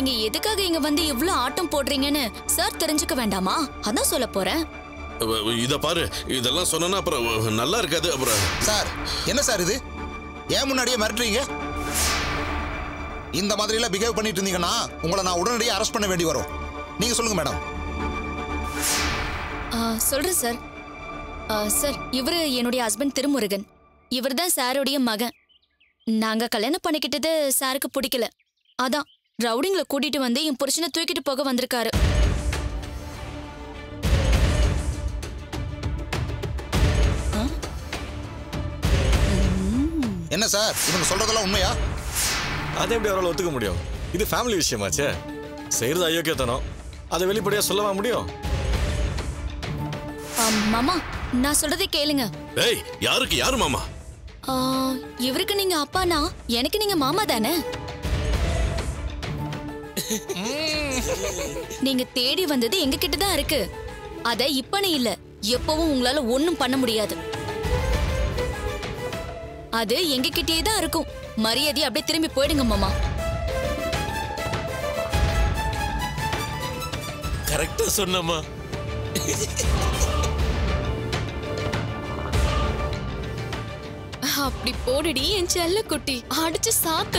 நீங்க எதுக்காக இங்க வந்து இவ்ளோ ஆட்டம் போடுறீங்கன்னு சார் தெரிஞ்சுக்க வேண்டாமா அதான் சொல்ல போறேன் அஹ், இத பாரு இதெல்லாம் சொன்னா அப்புறம் நல்லா இருக்காது அப்புறம் சார் என்ன சார் இது ஏன் முன்னாடியே மிரட்டுறீங்க இந்த மாதிரிலாம் பிஹேவ் பண்ணிட்டு இருந்தீங்கன்னா உங்களை நான் உடனடியாக அரெஸ்ட் பண்ண வேண்டி வரும் நீங்க சொல்லுங்க மேடம் ஆ, சொல்றேன் சார் ஆ, சார் இவரு என்னுடைய ஹஸ்பண்ட் திருமுருகன் இவர் தான் சாருடைய மகன் நாங்க கல்யாணம் பண்ணிக்கிட்டது சாருக்கு பிடிக்கல அதான் ரவுடிங்களை கூட்டிட்டு வந்து என் புருஷனை தூக்கிட்டு போக வந்திருக்காரு என்ன சார் இவங்க சொல்றதெல்லாம் உண்மையா அதை எப்படி அவரால் ஒத்துக்க முடியும் இது ஃபேமிலி விஷயமாச்சே செய்யறது அயோக்கியத்தனம் அதை வெளிப்படையா சொல்லவா முடியும் ஆ, மாமா நான் சொல்றதை கேளுங்க ஏய் யாருக்கு யாரு மாமா ஆ, இவருக்கு நீங்க அப்பானா எனக்கு நீங்க மாமா தானே நீங்க தேடி வந்தது எங்க கிட்ட தான் இருக்கு அத இப்பனே இல்ல எப்பவும் உங்களால ஒண்ணும் பண்ண முடியாது அது எங்க கிட்டயே தான் இருக்கும் மரியாதை அப்படியே திரும்பி போயிடுங்க மாமா கரெக்டா சொன்னம்மா அப்படி போடுடி என் செல்ல குட்டி அடிச்சு சாத்து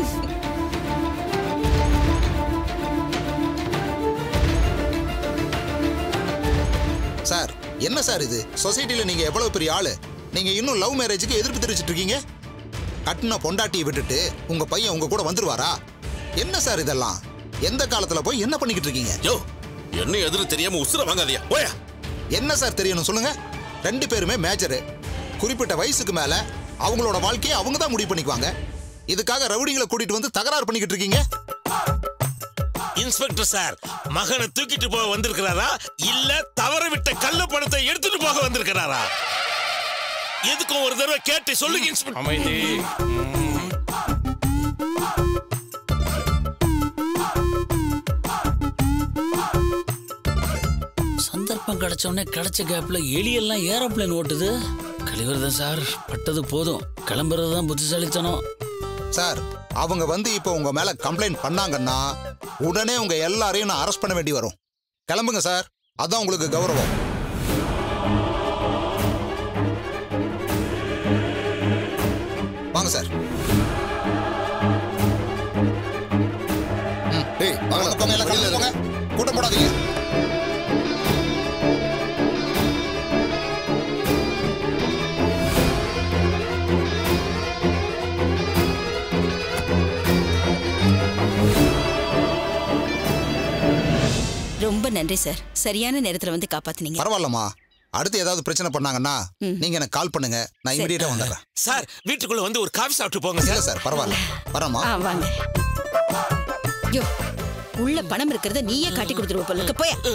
சார் என்ன சார் இது சொசைட்டில நீங்க எவ்வளவு பெரிய ஆளு நீங்க இன்னும் லவ் மேரேஜுக்கு எதிர்ப்பு தெரிவிச்சிட்டு இருக்கீங்க கட்டின பொண்டாட்டியை விட்டுட்டு உங்க பையன் உங்க கூட வந்துருவாரா என்ன சார் இதெல்லாம் எந்த காலத்துல போய் என்ன பண்ணிக்கிட்டு இருக்கீங்க யோ என்ன எதிர தெரியாம உசுர வாங்காதியா போயா என்ன சார் தெரியணும் சொல்லுங்க ரெண்டு பேருமே மேஜரு குறிப்பிட்ட வயசுக்கு மேல அவங்களோட வாழ்க்கையை அவங்க தான் முடிவு பண்ணிக்குவாங்க இதுக்காக ரவுடிங்களை கூட்டிட்டு வந்து தகராறு பண்ணிக்கிட்டு இருக்கீங்க இன்ஸ்பெக்டர் சார் மகனை தூக்கிட்டு போக வந்திருக்கிறாரா இல்ல தவற விட்ட கள்ள பணத்தை எடுத்துட்டு போக வந்திருக்கிறாரா எதுக்கும் ஒரு தடவை கேட்டு சொல்லுங்க இன்ஸ்பெக்டர் அமைதி சந்தர்ப்பம் கிடைச்ச உடனே கிடைச்ச கேப்ல எலியெல்லாம் ஏரோப்ளேன் ஓட்டுது கழிவுறதான் சார் பட்டது போதும் கிளம்புறது தான் புத்திசாலித்தனம் சார் அவங்க வந்து இப்போ உங்க மேல கம்ப்ளைண்ட் பண்ணாங்கன்னா உடனே உங்க எல்லாரையும் நான் அரெஸ்ட் பண்ண வேண்டி வரும் கிளம்புங்க சார் அதான் உங்களுக்கு கௌரவம் வாங்க சார் ம், டேய் வாங்க, போங்க, எல்லாம் கிளம்பி போங்க. கூட்டம் போடாதீங்க ரொம்ப நன்றி சார் சரியான நேரத்துல வந்து காப்பாத்துனீங்க பரவாயில்லம்மா அடுத்து ஏதாவது பிரச்சனை பண்ணாங்கன்னா நீங்க எனக்கு கால் பண்ணுங்க நான் இமீடியட்டா வந்துடுறேன் சார் வீட்டுக்குள்ள வந்து ஒரு காஃபி சாப்பிட்டு போங்க இல்ல சார் சார் பரவாயில்ல வரமா ஆ வாங்க யோ உள்ள பணம் இருக்கிறத நீயே காட்டி கொடுத்துருவ போல இருக்கு போயா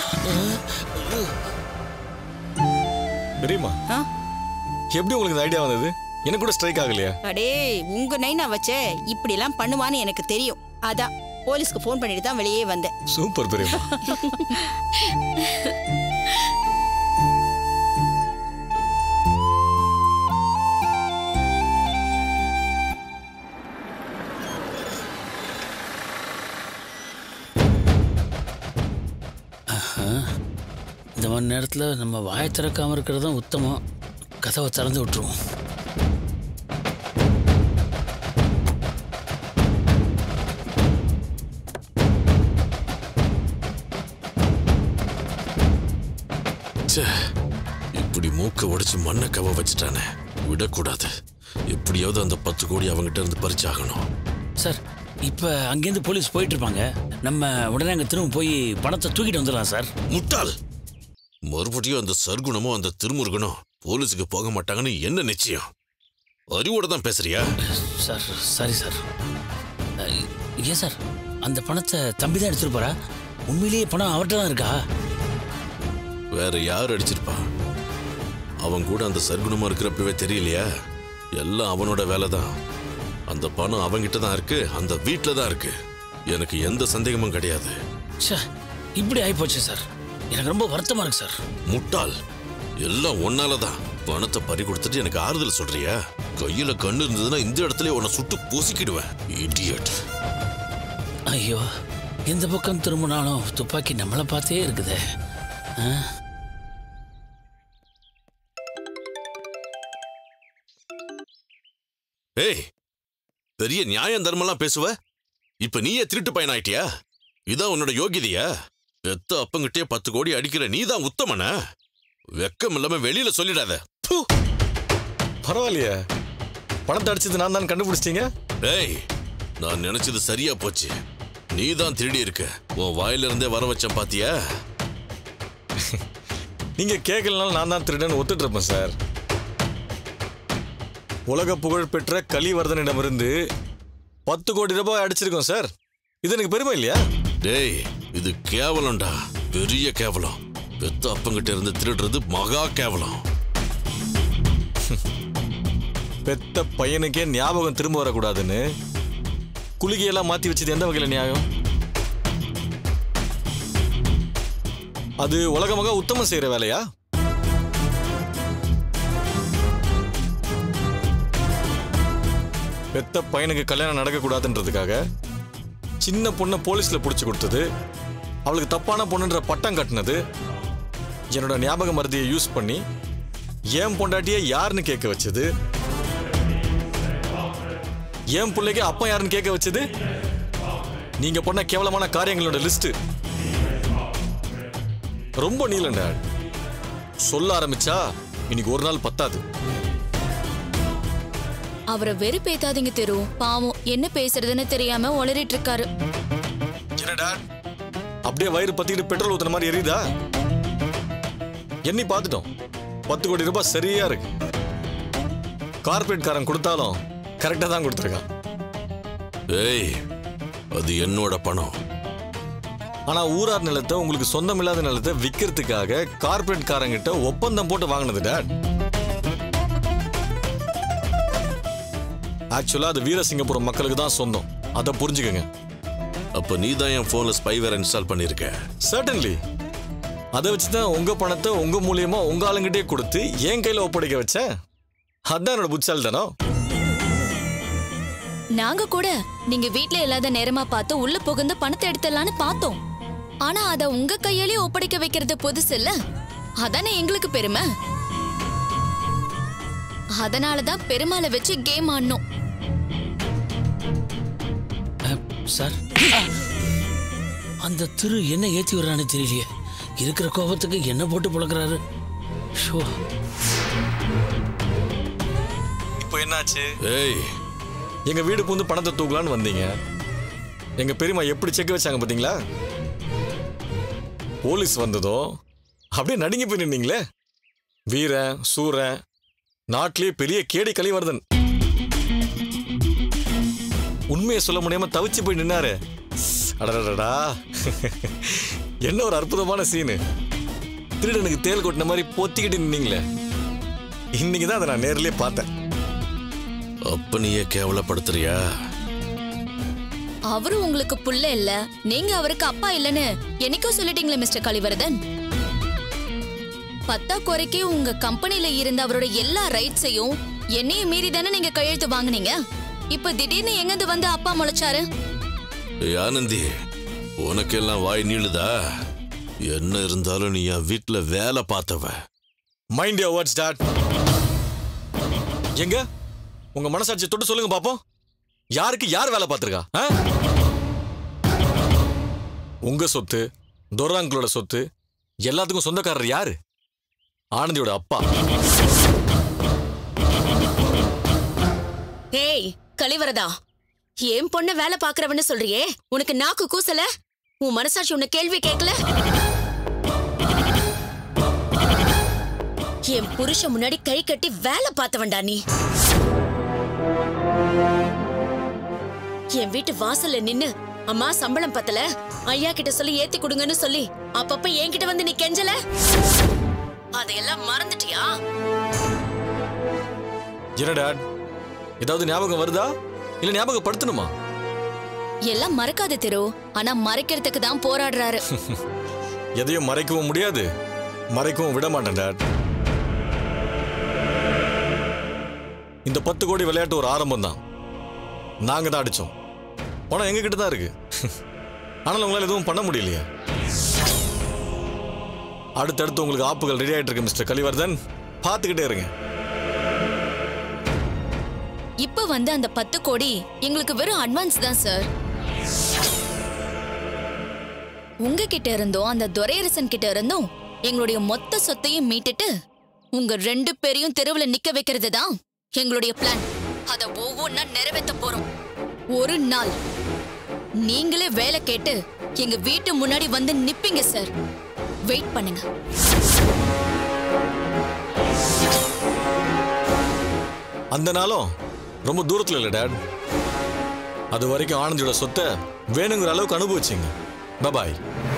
தெரியுமா ஆ? எப்படி உங்களுக்கு இந்த ஐடியா வந்தது எனக்கு கூட ஸ்ட்ரைக் ஆகலையா அடே உங்க நைனா வச்சே இப்படி எல்லாம் பண்ணுவான்னு எனக்கு தெரியும் அதான் போலீஸ்க்கு ஃபோன் பண்ணிட்டு தான் வெளியே வந்தேன் சூப்பர் பெரியம்மா இந்த மாதிரி நேரத்தில் நம்ம வாயை திறக்காம இருக்கிறது தான் உத்தமம் கதவை திறந்து விட்டுருவோம் ச்சே இப்படி மூக்க உடைச்சு மண்ணை கவ வச்சுட்டானே விடக்கூடாது எப்படியாவது அந்த பத்து கோடி அவங்கிட்ட இருந்து பறிச்சாகணும் சார் இப்போ அங்கேருந்து போலீஸ் போயிட்டு இருப்பாங்க நம்ம உடனே அங்கே திரும்ப போய் பணத்தை தூக்கிட்டு வந்துடலாம் சார் முட்டாள் மறுபடியும் அந்த சர்க்குணமும் அந்த திருமுருகனும் போலீஸுக்கு போக மாட்டாங்கன்னு என்ன நிச்சயம் அறிவோட தான் பேசுறியா சார் சாரி சார் அஹ், ஏன் சார் அந்த பணத்தை தம்பி தான் எடுத்துட்டு போறா உண்மையிலேயே பணம் அவர்கிட்ட தான் இருக்கா வேற யார் அடிச்சிருப்பா அவன் கூட அந்த சர்க்குணமா இருக்கிறப்பவே தெரியலையா எல்லாம் அவனோட வேலை தான் அந்த பணம் அவங்கிட்ட தான் இருக்கு அந்த வீட்டில் தான் இருக்கு எனக்கு எந்த சந்தேகமும் கிடையாது ச்சே இப்படி ஆயிப்போச்சு சார் எனக்கு ரொம்ப வருத்தமா இருக்கு சார் முட்டாள் எல்லாம் ஒன்னால தான் பணத்தை பறி கொடுத்துட்டு எனக்கு ஆறுதல் சொல்றியா கையில கண்ணு இருந்ததுன்னா இந்த இடத்துல உன்னை சுட்டு பொசுக்கிடுவேன் இடியட் ஐயோ எந்த பக்கம் திரும்பினாலும் துப்பாக்கி நம்மளை பார்த்தே இருக்குதே ஆ? ஏய் பெரிய நியாயம் தர்மம்லாம் பேசுவ இப்ப நீயே திருட்டு பையன் ஆயிட்டியா இதான் உன்னோட யோகிதையா பெத்த அப்பங்கிட்டே பத்து கோடி அடிக்கிற நீதான் உத்தமன வெக்கம் இல்லாம வெளியில சொல்லிடாத ப்பு. பரவாயில்லையே பணத்தை அடிச்சது நான் தான் கண்டுபிடிச்சிட்டீங்க ஏய் நான் நினைச்சது சரியா போச்சு நீதான் திருடி இருக்க உன் வாயில இருந்தே வர வச்சேன் பாத்தியா நீங்க கேட்கலனாலும் நான் தான் திருடன்னு ஒத்துட்டு இருப்பேன் சார் உலக புகழ் பெற்ற கலிவர்தனிடமிருந்து பத்து கோடி ரூபாய் அடிச்சிருக்கோம் சார் இது எனக்கு பெருமை இல்லையா டேய் இது கேவலம்டா பெரிய கேவலம் பெத்த அப்பங்கிட்ட இருந்து திருடுறது மகா கேவலம் பெத்த பையனுக்கே ஞாபகம் திரும்ப வரக்கூடாதுன்னு குளிகையெல்லாம் மாத்தி வச்சது எந்த வகையில நியாயம் அது உலகமாக உத்தமம் செய்யற வேலையா பெத்த பையனுக்கு கல்யாணம் நடக்கக்கூடாதுன்றதுக்காக சின்ன பொண்ணை போலீஸ்ல பிடிச்சி கொடுத்தது அவளுக்கு தப்பான பொண்ணுன்ற பட்டம் கட்டினது என்னோட ஞாபக மருதியை யூஸ் பண்ணி ஏன் பொண்டாட்டியை யாருன்னு கேட்க வச்சது என் பிள்ளைக்கு அப்பா யாருன்னு கேட்க வச்சது நீங்க பண்ண கேவலமான காரியங்களோட லிஸ்ட் ரொம்ப நீளண்டா சொல்ல ஆரம்பிச்சா இன்னைக்கு ஒரு நாள் பத்தாது அவரை வெறுப்பேத்தாதீங்க தெரு பாவம் என்ன பேசுறதுன்னு தெரியாம உளறிட்டு இருக்காரு என்னடா அப்படியே வயிறு பத்திக்கிட்டு பெட்ரோல் ஊத்துன மாதிரி எரியுதா எண்ணி பார்த்துட்டோம் பத்து கோடி ரூபாய் சரியா இருக்கு கார்பரேட் காரன் கொடுத்தாலும் கரெக்டா தான் கொடுத்துருக்கான் ஏய் அது என்னோட பணம் ஆனா ஊரார் நிலத்தை உங்களுக்கு சொந்தம் இல்லாத நிலத்தை விற்கிறதுக்காக கார்பரேட் காரங்கிட்ட ஒப்பந்தம் போட்டு வாங்கினது டேட் ஆக்சுவலா அது வீரசிங்கபுரம் மக்களுக்கு தான் சொந்தம் அதை புரிஞ்சுக்கங்க அப்ப நீ தான் என் போன்ல ஸ்பைவேர் இன்ஸ்டால் பண்ணிருக்க சர்டன்லி அதை வச்சு தான் உங்க பணத்தை உங்க மூலியமா உங்க ஆளுங்கிட்டே கொடுத்து என் கையில ஒப்படைக்க வச்சேன் அதான் என்னோட புட்சால் தானோ நாங்க கூட நீங்க வீட்ல இல்லாத நேரமா பார்த்து உள்ள புகுந்து பணத்தை எடுத்துடலான்னு பார்த்தோம் ஆனா அத உங்க கையாலே ஒப்படைக்க வைக்கிறது புதுசு இல்ல அதானே எங்களுக்கு பெருமை அதனாலதான் பெருமாளை வச்சு கேம் ஆடணும் அ, சார் அந்த திரு என்ன ஏத்தி வர்றான்னு தெரியலையே இருக்கிற கோபத்துக்கு என்ன போட்டு புழக்கிறாரு ஷோ இப்போ என்னாச்சு ஏய் எங்க வீடு பூந்து பணத்தை தூக்கலான்னு வந்தீங்க எங்க பெரியம்மா எப்படி செக் வச்சாங்க பாத்தீங்களா போலீஸ் வந்ததும் அப்படியே நடுங்கி போய் நின்னீங்களே வீரன் சூரன் நாட்டிலேயே பெரிய கேடி கலிவர்தன் உண்மையை சொல்ல முடியாம தவிச்சு போய் நின்னாரு அடடடா என்ன ஒரு அற்புதமான சீனு திருடனுக்கு தேல் கொட்டின மாதிரி பொத்திக்கிட்டு நின்னீங்களே இன்னைக்கு தான் அதை நான் நேர்லயே பார்த்தேன் அப்ப நீயே கேவலப்படுத்துறியா அவரு உங்களுக்கு புள்ள இல்ல நீங்க அவருக்கு அப்பா இல்லன்னு என்னைக்கோ சொல்லிட்டீங்களே மிஸ்டர் கலிவரதன் பத்தா குறைக்கு உங்க கம்பெனில இருந்த அவரோட எல்லா ரைட்ஸையும் என்னையும் மீறி தானே நீங்க கையெழுத்து வாங்குனீங்க இப்ப திடீர்னு எங்கிருந்து வந்து அப்பா முளைச்சாரு ஏய் ஆனந்தி உனக்கெல்லாம் வாய் நீளுதா என்ன இருந்தாலும் நீ என் வீட்டுல வேலை பார்த்தவ மைண்ட் யோர் வேர்ட்ஸ் டாட் எங்க உங்க மனசாட்சி தொட்டு சொல்லுங்க பாப்போம் யாருக்கு யார் வேலை பார்த்திருக்கா ஆ? உங்க சொத்து துராங்களோட சொத்து எல்லாத்துக்கும் சொந்தக்காரர் யாரு ஆனந்தியோட அப்பா ஏய் கலிவரதா என் பொண்ண வேலை பாக்குறவன்னு சொல்றியே உனக்கு நாக்கு கூசல உன் மனசாட்சி உன்னை கேள்வி கேட்கல என் புருஷன் முன்னாடி கை கட்டி வேலை பார்த்தவன்டா நீ என் வீட்டு வாசல்ல நின்னு அம்மா சம்பளம் பத்தல ஐயா கிட்ட சொல்லி ஏத்தி கொடுங்கன்னு சொல்லி அப்பப்ப என்கிட்ட வந்து நீ கெஞ்சல அதையெல்லாம் மறந்துட்டியா என்ன டாட் ஏதாவது ஞாபகம் வருதா இல்ல ஞாபகப்படுத்தணுமா எல்லாம் மறக்காத தெரு ஆனா மறைக்கிறதுக்கு தான் போராடுறாரு எதையும் மறைக்கவும் முடியாது மறைக்கவும் விட மாட்டேன் டாட் இந்த பத்து கோடி விளையாட்டு ஒரு ஆரம்பம் தான் நாங்க தான் அடிச்சோம் பணம் எங்க கிட்ட தான் இருக்கு ஆனாலும் உங்களால் எதுவும் பண்ண முடியலையா அடுத்தடுத்து உங்களுக்கு ஆப்புகள் ரெடி ஆயிட்டு இருக்கு மிஸ்டர் கலிவர்தன் பார்த்துக்கிட்டே இருங்க இப்ப வந்து அந்த பத்து கோடி எங்களுக்கு வெறும் அட்வான்ஸ் தான் சார் உங்ககிட்ட இருந்தும் அந்த துரையரசன் கிட்ட இருந்தும் எங்களுடைய மொத்த சொத்தையும் மீட்டுட்டு உங்க ரெண்டு பேரையும் தெருவுல நிக்க வைக்கிறது தான் எங்களுடைய பிளான் அத ஒவ்வொன்னா நிறைவேத்த போறோம் ஒரு நாள் நீங்களே வேலை கேட்டு எங்க வீட்டு முன்னாடி வந்து நிப்பீங்க சார் வெயிட் பண்ணுங்க அந்த நாளும் ரொம்ப தூரத்தில் இல்லை டேட் அது வரைக்கும் ஆனந்தியோட சொத்தை வேணுங்கிற அளவுக்கு அனுபவிச்சிங்க பபாய்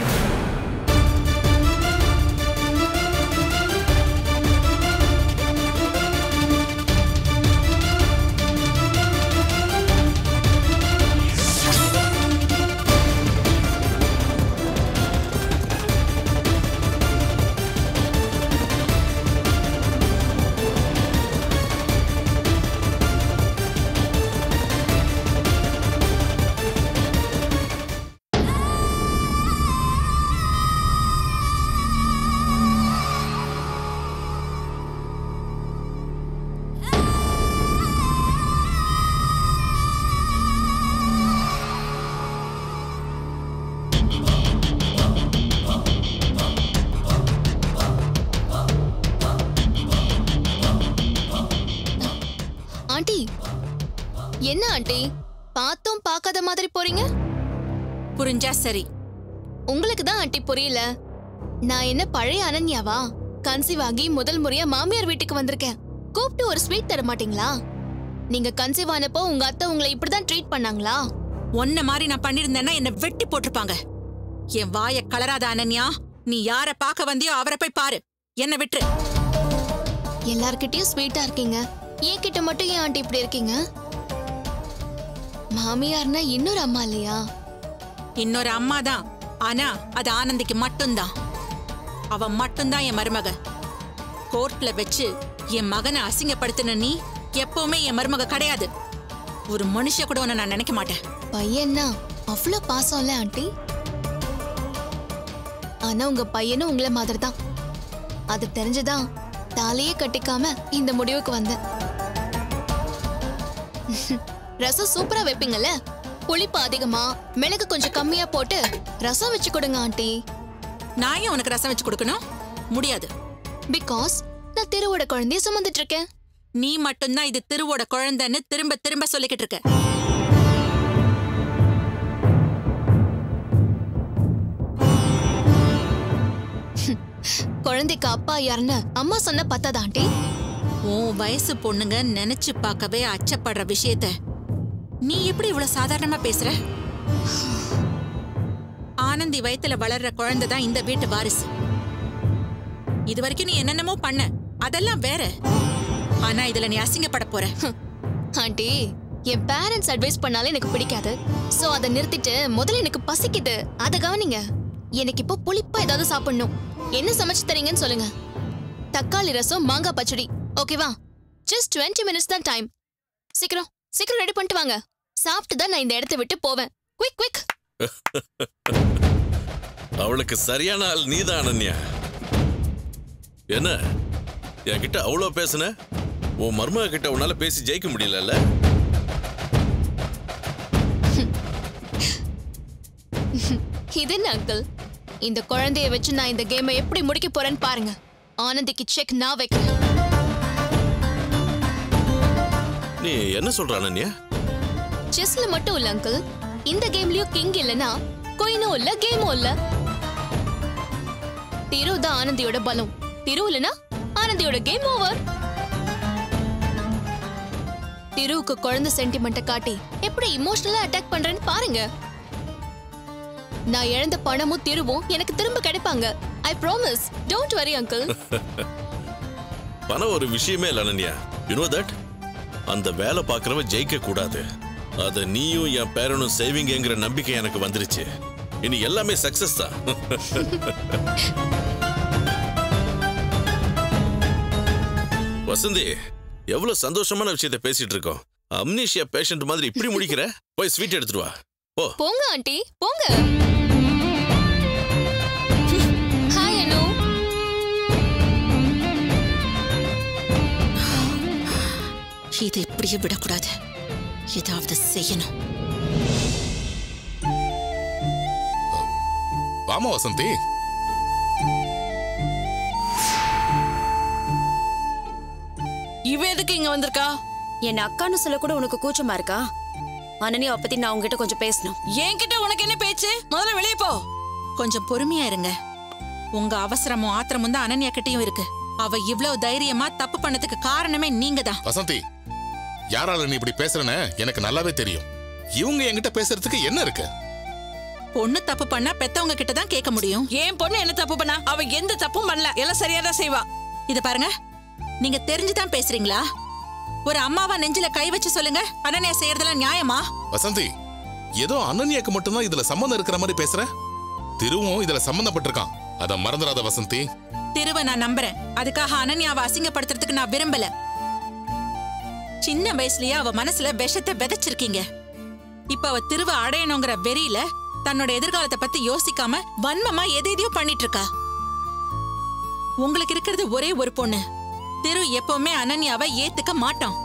ஆண்டி என்ன ஆண்டி பார்த்தும் பார்க்காத மாதிரி போறீங்க புரிஞ்சா சரி உங்களுக்கு தான் ஆண்டி புரியல நான் என்ன பழைய அனன்யாவா கன்சீவ் ஆகி முதல் முறையா மாமியார் வீட்டுக்கு வந்திருக்கேன் கூப்பிட்டு ஒரு ஸ்வீட் தர மாட்டீங்களா நீங்க கன்சீவ் ஆனப்போ உங்க அத்தை உங்களை இப்படிதான் ட்ரீட் பண்ணாங்களா உன்ன மாதிரி நான் பண்ணிருந்தேன்னா என்ன வெட்டி போட்டிருப்பாங்க என் வாய கலராத அனன்யா நீ யார பார்க்க வந்தியோ அவரை போய் பாரு என்ன விட்டுரு எல்லார்கிட்டயும் ஸ்வீட்டா இருக்கீங்க ஏன் கிட்ட மட்டும் ஏன் ஆண்டி இப்படி இருக்கீங்க மாமியார்னா இன்னொரு அம்மா இல்லையா இன்னொரு அம்மா தான் ஆனா அது ஆனந்திக்கு மட்டும்தான் அவ மட்டும்தான் என் மருமக கோர்ட்ல வச்சு என் மகனை அசிங்கப்படுத்தின நீ எப்பவுமே என் மருமக கிடையாது ஒரு மனுஷ கூட உன்னை நான் நினைக்க மாட்டேன் பையன்னா அவ்வளோ பாசம் இல்ல ஆண்டி ஆனா உங்க பையனும் உங்களை மாதிரி தான் அது தெரிஞ்சுதான் தாலியே கட்டிக்காம இந்த முடிவுக்கு வந்தேன் ரசம் சூப்பரா வைப்பீங்கல்ல புளிப்பு அதிகமா மிளகு கொஞ்சம் கம்மியா போட்டு ரசம் வச்சு கொடுங்க ஆண்டி நான் ஏன் உனக்கு ரசம் வச்சு கொடுக்கணும் முடியாது பிகாஸ் நான் திருவோட குழந்தைய சுமந்துட்டு இருக்கேன் நீ மட்டும்தான் இது திருவோட குழந்தைன்னு திரும்ப திரும்ப சொல்லிக்கிட்டு இருக்க குழந்தைக்கு அப்பா யாருன்னு அம்மா சொன்ன பத்தாதா ஆண்டி உன் வயசு பொண்ணுங்க நினைச்சு பார்க்கவே அச்சப்படுற விஷயத்த நீ எப்படி இவ்வளவு சாதாரணமா பேசுற ஆனந்தி வயித்துல வளர்ற குழந்தை தான் இந்த வீட்டு வாரிசு இது வரைக்கும் நீ என்னென்னமோ பண்ண அதெல்லாம் வேற ஆனா இதுல நீ அசிங்கப்பட போற ஆண்டி என் பேரண்ட்ஸ் அட்வைஸ் பண்ணாலே எனக்கு பிடிக்காது சோ அதை நிறுத்திட்டு முதல்ல எனக்கு பசிக்குது அதை கவனிங்க எனக்கு இப்போ புளிப்பா ஏதாவது சாப்பிடணும் என்ன சமைச்சு தரீங்கன்னு சொல்லுங்க தக்காளி ரசம் மாங்காய் பச்சடி ஓகேவா ஜஸ்ட் டுவெண்ட்டி மினிட்ஸ் தான் டைம் சீக்கிரம் சீக்கிரம் ரெடி பண்ணிட்டு வாங்க சாப்பிட்டு தான் நான் இந்த இடத்த விட்டு போவேன் குயிக் குயிக் அவளுக்கு சரியான ஆள் நீதான் அனன்யா என்ன என்கிட்ட அவ்வளோ பேசுன உன் மருமக கிட்ட உன்னால பேசி ஜெயிக்க முடியலல்ல இது என்ன அங்கிள் இந்த குழந்தைய வச்சு நான் இந்த கேமை எப்படி முடிக்க போறேன்னு பாருங்க ஆனந்திக்கு செக் நான் வைக்கிறேன் நீ என்ன சொல்ற அனன்யா செஸ்ல மட்டும் இல்ல அங்கிள் இந்த கேம்லயும் கிங் இல்லனா கொயினும் இல்ல கேமும் இல்ல திரு தான் ஆனந்தியோட பலம் திரு இல்லனா ஆனந்தியோட கேம் ஓவர் திருவுக்கு குழந்தை சென்டிமெண்ட்டை காட்டி எப்படி இமோஷனலா அட்டாக் பண்றேன்னு பாருங்க நான் இழந்த பணமும் திருவும் எனக்கு திரும்ப கிடைப்பாங்க I promise don't worry uncle பணம் ஒரு விஷயமே இல்லை அனன்யா யூ நோ தட் அந்த வேலை பார்க்கறவ ஜெயிக்க கூடாது அத நீயும் என் பேரனும் செய்வீங்கங்கிற நம்பிக்கை எனக்கு வந்துருச்சு இனி எல்லாமே சக்சஸ் தான் வசந்தி எவ்வளவு சந்தோஷமான விஷயத்தை பேசிட்டு இருக்கோம் அம்னீஷியா பேஷண்ட் மாதிரி இப்படி முடிக்கிற போய் ஸ்வீட் எடுத்துட்டு வா போ போங்க ஆண்டி போங்க ஹாய் அனு இதை இப்படியே விடக்கூடாது ஏதாவது செய்யணும் வாமா வசந்தி இவ எதுக்கு இங்க வந்திருக்கா என் அக்கான்னு சொல்ல கூட உனக்கு கூச்சமா இருக்கா அனனியாவை பத்தி நான் உங்ககிட்ட கொஞ்சம் பேசணும் என்கிட்ட உனக்கு என்ன பேச்சு முதல்ல வெளியே போ கொஞ்சம் பொறுமையா இருங்க உங்க அவசரமும் ஆத்திரமும் தான் அனன்யா கிட்டயும் இருக்கு அவ இவ்வளவு தைரியமா தப்பு பண்ணதுக்கு காரணமே நீங்க தான் வசந்தி யாரால நீ இப்படி பேசுறேன்னு எனக்கு நல்லாவே தெரியும் இவங்க என்கிட்ட பேசுறதுக்கு என்ன இருக்கு பொண்ணு தப்பு பண்ணா பெத்தவங்க கிட்ட தான் கேட்க முடியும் ஏன் பொண்ணு என்ன தப்பு பண்ணா அவ எந்த தப்பும் பண்ணல எல்லாம் சரியா தான் செய்வா இத பாருங்க நீங்க தெரிஞ்சுதான் பேசுறீங்களா ஒரு அம்மாவா நெஞ்சில கை வச்சு சொல்லுங்க அனன்யா செய்யறதெல்லாம் நியாயமா வசந்தி ஏதோ அனன்யாக்கு மட்டும்தான் இதுல சம்மந்தம் இருக்கிற மாதிரி பேசுற திருவும் இதுல சம்மந்தப்பட்டிருக்கான் அத மறந்துடாத வசந்தி திருவ நான் நம்புறேன் அதுக்காக அனன்யாவை அசிங்கப்படுத்துறதுக்கு நான் விரும்பல சின்ன வயசுலயே அவ மனசுல விஷத்தை விதைச்சிருக்கீங்க இப்ப அவ திருவ அடையணுங்கிற வெறியில தன்னோட எதிர்காலத்தை பத்தி யோசிக்காம வன்மமா எதை எதையோ பண்ணிட்டு இருக்கா உங்களுக்கு இருக்கிறது ஒரே ஒரு பொண்ணு திரு எப்பவுமே அனன்யாவை ஏத்துக்க மாட்டான்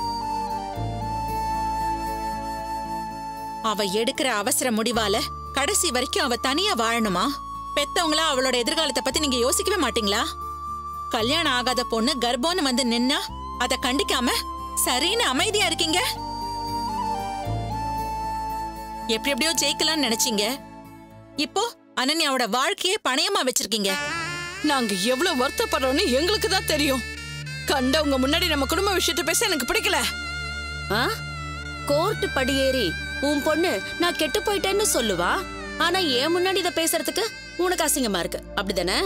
அவ எடுக்கிற அவசர முடிவால கடைசி வரைக்கும் அவ தனியா வாழணுமா பெத்தவங்களா அவளோட எதிர்காலத்தை பத்தி நீங்க யோசிக்கவே மாட்டீங்களா கல்யாணம் ஆகாத பொண்ணு கர்ப்பம்னு வந்து நின்னா அத கண்டிக்காம சரின்னு அமைதியா இருக்கீங்க எப்படி எப்படியோ ஜெயிக்கலாம்னு நினைச்சீங்க இப்போ அனன்யாவோட வாழ்க்கையே பணயமா வச்சிருக்கீங்க நாங்க எவ்வளவு வருத்தப்படுறோம்னு எங்களுக்கு தான் தெரியும் கண்டவங்க முன்னாடி நம்ம குடும்ப விஷயத்த பேச எனக்கு பிடிக்கல ஆ கோர்ட்டு படியேறி உன் பொண்ணு நான் கெட்டு போயிட்டேன்னு சொல்லுவா ஆனா ஏன் முன்னாடி இத பேசுறதுக்கு உனக்கு அசிங்கமா இருக்கு அப்படிதானே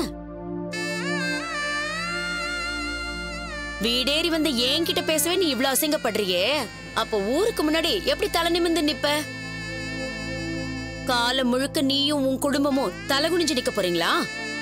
வீடேறி வந்து என்கிட்ட பேசவே நீ இவ்ளோ அசிங்கப்படுறியே அப்போ ஊருக்கு முன்னாடி எப்படி தலை நிமிந்து நிப்ப காலம் முழுக்க நீயும் உன் குடும்பமும் தலை குனிஞ்சு நிக்க போறீங்களா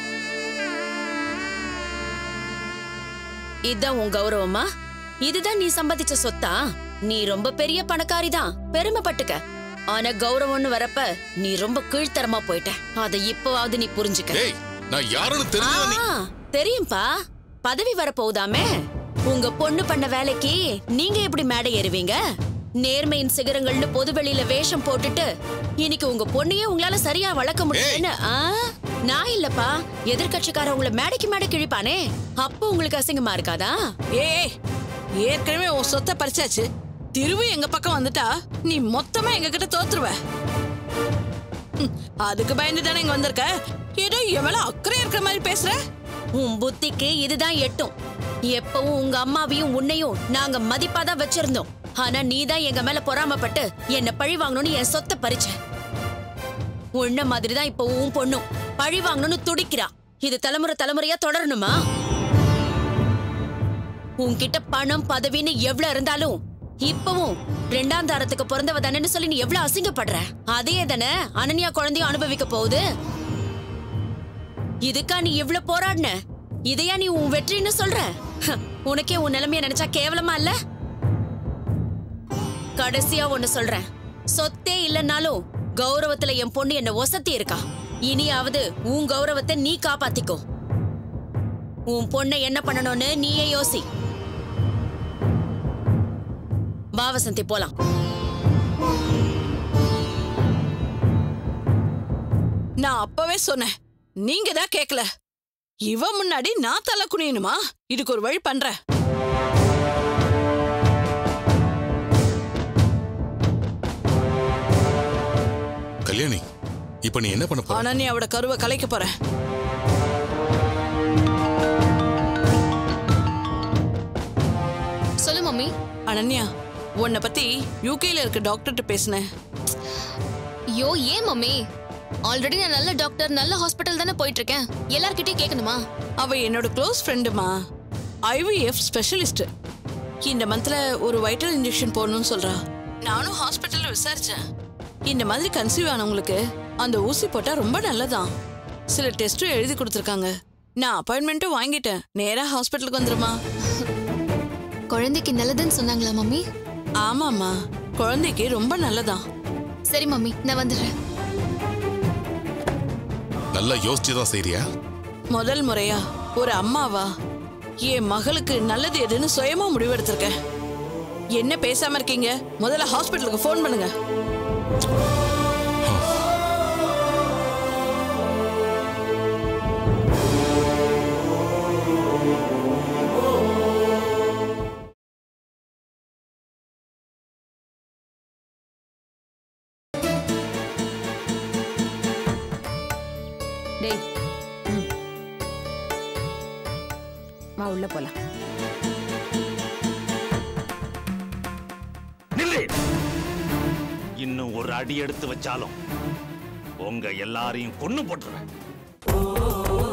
இதுதான் உன் கௌரவமா இதுதான் நீ சம்பாதிச்ச சொத்தா நீ ரொம்ப பெரிய பணக்காரி தான் பெருமைப்பட்டுக்க ஆனா கௌரவம்னு வரப்ப நீ ரொம்ப கீழ்த்தரமா போயிட்ட அதை இப்பவாவது நீ புரிஞ்சுக்க டேய் நான் யாருன்னு தெரிஞ்சா நீ ஆ, தெரியும்பா பதவி வரப்போகுதாமே உங்க பொண்ணு பண்ண வேலைக்கு நீங்க எப்படி மேடை ஏறுவீங்க நேர்மையின் சிகரங்கள்னு பொதுவெளியில வேஷம் போட்டுட்டு இன்னைக்கு உங்க பொண்ணையே உங்களால சரியா வளர்க்க முடியலன்னு ஆ? நான் இல்லப்பா எதிர்க்கட்சிக்கார உங்களை மேடைக்கு மேடை கிழிப்பானே அப்போ உங்களுக்கு அசிங்கமா இருக்காதா ஏய் ஏற்கனவே உன் சொத்தை பறிச்சாச்சு திருவி எங்க பக்கம் வந்துட்டா நீ மொத்தமா எங்க கிட்ட தோத்துருவ ம், அதுக்கு பயந்து தானே இங்க வந்திருக்க ஏதோ எவ்வளவு அக்கறை இருக்கிற மாதிரி பேசுற உன் புத்திக்கு இதுதான் எட்டும் எப்பவும் உங்க அம்மாவையும் உன்னையும் நாங்க மதிப்பாதான் வச்சிருந்தோம் ஆனா நீதான் எங்க மேல பொறாமப்பட்டு என்ன பழி வாங்கணும்னு என் சொத்தை பறிச்ச உன்ன மாதிரிதான் இப்போ உன் பொண்ணும் பழி வாங்கணும்னு துடிக்கிறா இது தலைமுறை தலைமுறையா தொடரணுமா உன்கிட்ட பணம் பதவின்னு எவ்வளவு இருந்தாலும் இப்பவும் ரெண்டாம் தாரத்துக்கு பிறந்தவ தானேன்னு சொல்லி நீ எவ்வளவு அசிங்கப்படுற அதே தானே அனன்யா குழந்தையும் அனுபவிக்க போகுது இதுக்கா நீ இவ்ளோ போராடின இதையா நீ உன் வெற்றின்னு சொல்ற ஹ, உனக்கே உன் நிலைமைய நினைச்சா கேவலமா இல்ல கடைசியா ஒண்ணு சொல்றேன் சொத்தே இல்லைன்னாலும் கௌரவத்துல என் பொண்ணு என்ன ஒசத்தி இருக்கா இனியாவது உன் கௌரவத்தை நீ காப்பாத்திக்கோ உன் பொண்ணை என்ன பண்ணணும்னு நீயே யோசி வா வசந்தி போலாம் நான் அப்பவே சொன்னேன் நீங்க தான் கேட்கல இவ முன்னாடி நான் தலை குனியணுமா இதுக்கு ஒரு வழி பண்றேன் கல்யாணி இப்ப நீ என்ன பண்ண போற அனன்யாவோட கருவை கலைக்க போறேன் சொல்லு மம்மி அனன்யா உன்னை பத்தி யூகேல இருக்க டாக்டர்கிட்ட பேசினேன் ஐயோ ஏன் மம்மி ஆல்ரெடி நான் நல்ல டாக்டர் நல்ல ஹாஸ்பிட்டல் தானே போயிட்டு இருக்கேன் எல்லார்கிட்டயும் கேட்கணுமா அவ என்னோட க்ளோஸ் ஃப்ரெண்டுமா ஐவிஎஃப் ஸ்பெஷலிஸ்ட் இந்த மந்த்ல ஒரு வைட்டல் இன்ஜெக்ஷன் போடணும்னு சொல்றா நானும் ஹாஸ்பிட்டல்ல விசாரிச்சேன் இந்த மாதிரி கன்சீவ் ஆனவங்களுக்கு அந்த ஊசி போட்டா ரொம்ப நல்லதாம் சில டெஸ்ட்டும் எழுதி கொடுத்துருக்காங்க நான் அப்பாயின்மெண்ட்டும் வாங்கிட்டேன் நேரா ஹாஸ்பிட்டலுக்கு வந்துருமா குழந்தைக்கு நல்லதுன்னு சொன்னாங்களா மம்மி ஆமாம்மா குழந்தைக்கு ரொம்ப நல்லதாம் சரி மம்மி நான் வந்துடுறேன் நல்லா யோசிச்சு தான் செய்றியா முதல் முறையா ஒரு அம்மாவா என் மகளுக்கு நல்லது எதுன்னு சுயமா முடிவெடுத்திருக்கேன் என்ன பேசாம இருக்கீங்க முதல்ல ஹாஸ்பிட்டலுக்கு ஃபோன் பண்ணுங்க டேய் ம். வா உள்ள போலாம் நில்லு இன்னும் ஒரு அடி எடுத்து வச்சாலும் உங்க எல்லாரையும் கொன்னு போட்டுருவேன்